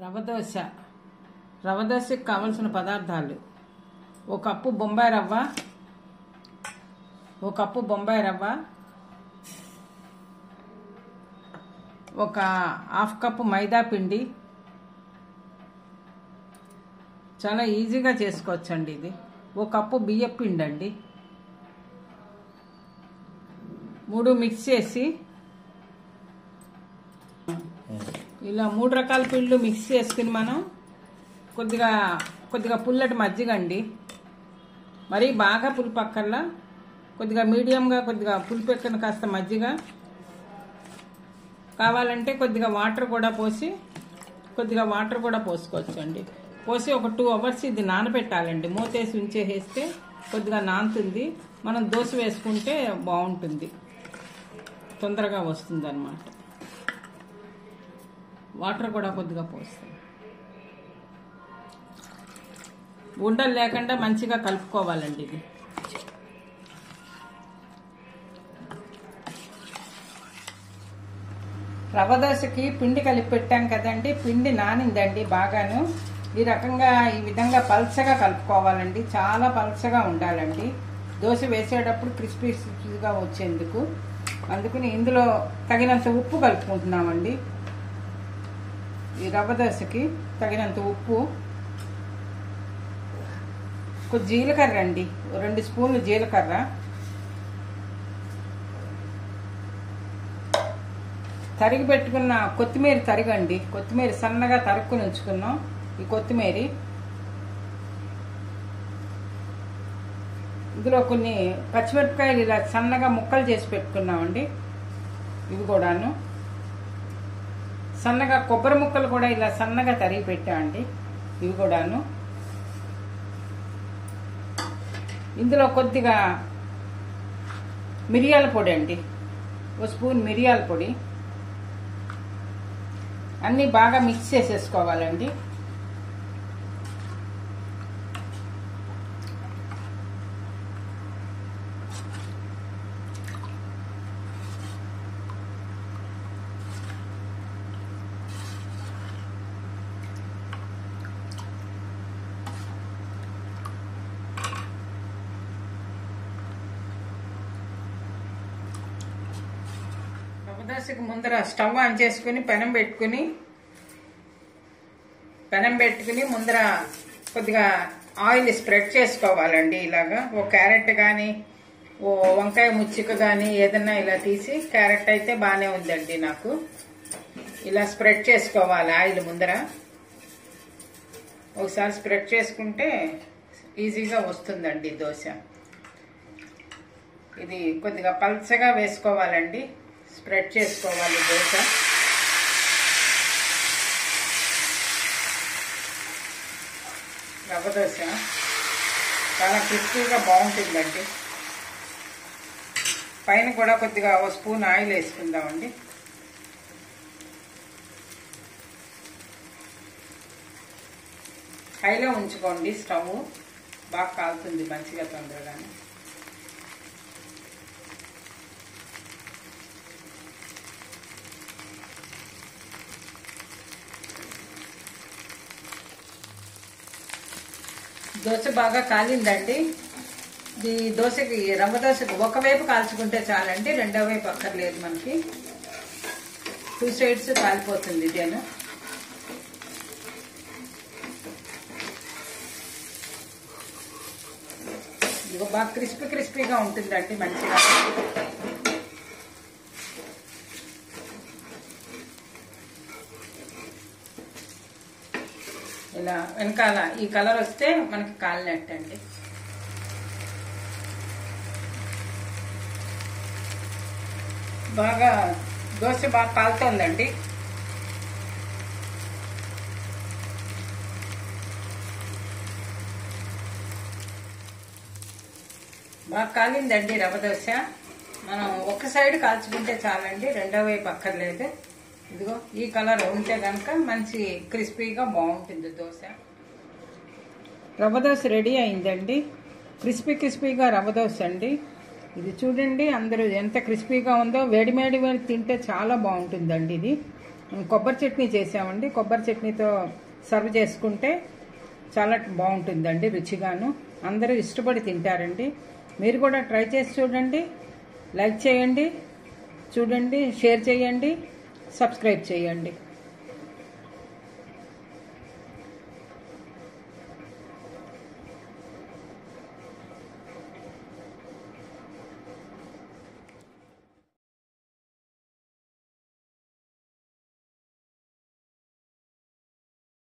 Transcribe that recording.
రవ్వ దోశ రవ్వ దోశకి కావలసిన పదార్థాలు ఒక కప్పు బొంబాయి రవ్వ ఒక కప్పు బొంబాయి రవ్వ ఒక హాఫ్ కప్పు మైదా పిండి చాలా ఈజీగా చేసుకోవచ్చండి ఇది ఒక కప్పు బియ్యం పిండి అండి మూడు మిక్స్ చేసి ఇలా మూడు రకాల పిండ్లు మిక్స్ చేసుకుని మనం కొద్దిగా కొద్దిగా పుల్లటి మజ్జిగ అండి మరీ బాగా పులుపు అక్కర్లా కొద్దిగా మీడియంగా కొద్దిగా పులుపు ఎక్కని కాస్త మజ్జిగ కావాలంటే కొద్దిగా వాటర్ కూడా పోసి కొద్దిగా వాటర్ కూడా పోసుకోవచ్చు అండి పోసి ఒక టూ అవర్స్ ఇది నానబెట్టాలండి మూతేసి ఉంచేసేస్తే కొద్దిగా నానుతుంది మనం దోశ వేసుకుంటే బాగుంటుంది తొందరగా వస్తుంది అనమాట వాటర్ కూడా కొద్దిగా పోస్తాం ఉండలు లేకుండా మంచిగా కలుపుకోవాలండి ఇది రవ్వ దోశకి పిండి కలిపి పెట్టాం కదండి పిండి నానిందండి బాగాను ఈ రకంగా ఈ విధంగా పల్చగా కలుపుకోవాలండి చాలా పల్చగా ఉండాలండి దోశ వేసేటప్పుడు క్రిస్పీ క్రిస్పీగా వచ్చేందుకు అందుకని ఇందులో తగినంత ఉప్పు కలుపుకుంటున్నామండి ఈ రవ్వ దోశకి తగినంత ఉప్పు కొద్ది జీలకర్ర అండి రెండు స్పూన్లు జీలకర్ర తరిగి పెట్టుకున్న కొత్తిమీర తరిగండి కొత్తిమీర సన్నగా తరుక్కుని ఉంచుకున్నాం ఈ కొత్తిమీర ఇందులో కొన్ని పచ్చిమిరపకాయలు ఇలా సన్నగా ముక్కలు చేసి పెట్టుకున్నామండి ఇవి కూడాను సన్నగా కొబ్బరి ముక్కలు కూడా ఇలా సన్నగా తరిగి పెట్టామండి ఇవి కూడాను ఇందులో కొద్దిగా మిరియాల పొడి అండి ఒక స్పూన్ మిరియాల పొడి అన్నీ బాగా మిక్స్ చేసేసుకోవాలండి రవ్వదోశకి ముందర స్టవ్ ఆన్ చేసుకుని పెనం పెట్టుకుని పెనం పెట్టుకుని ముందర కొద్దిగా ఆయిల్ స్ప్రెడ్ చేసుకోవాలండి ఇలాగా ఓ క్యారెట్ కానీ ఓ వంకాయ ముచ్చిక కానీ ఏదన్నా ఇలా తీసి క్యారెట్ అయితే బాగానే ఉందండి నాకు ఇలా స్ప్రెడ్ చేసుకోవాలి ఆయిల్ ముందర ఒకసారి స్ప్రెడ్ చేసుకుంటే ఈజీగా వస్తుందండి దోశ ఇది కొద్దిగా పల్చగా వేసుకోవాలండి స్ప్రెడ్ చేసుకోవాలి దోశ రవ్వ దోశ చాలా క్రిస్పీగా బాగుంటుందండి పైన కూడా కొద్దిగా ఒక స్పూన్ ఆయిల్ వేసుకుందామండి హైలో ఉంచుకోండి స్టవ్ బాగా కాలుతుంది మంచిగా తొందరగానే దోశ బాగా కాలిందండి ఈ దోశకి రవ్వ దోశకి ఒకవైపు కాల్చుకుంటే చాలండి రెండో వైపు అక్కర్లేదు మనకి టూ సైడ్స్ కాలిపోతుంది ఇదేను ఇదిగో బాగా క్రిస్పీ క్రిస్పీగా ఉంటుందండి మంచిగా ఇలా వెనకాల ఈ కలర్ వస్తే మనకి కాలినట్టండి బాగా దోశ బాగా కాలుతోందండి బాగా కాలిందండి రవ్వ దోశ మనం ఒక సైడ్ కాల్చుకుంటే చాలండి రెండో వైపు అక్కర్లేదు ఇదిగో ఈ కలర్ ఉంటే కనుక మంచి క్రిస్పీగా బాగుంటుంది దోశ రవ్వ దోశ రెడీ అయిందండి క్రిస్పీ క్రిస్పీగా రవ్వ దోశ అండి ఇది చూడండి అందరూ ఎంత క్రిస్పీగా ఉందో వేడిమేడి వేడి తింటే చాలా బాగుంటుందండి ఇది కొబ్బరి చట్నీ చేసామండి కొబ్బరి చట్నీతో సర్వ్ చేసుకుంటే చాలా బాగుంటుందండి రుచిగాను అందరూ ఇష్టపడి తింటారండి మీరు కూడా ట్రై చేసి చూడండి లైక్ చేయండి చూడండి షేర్ చేయండి సబ్స్క్రైబ్ చేయండి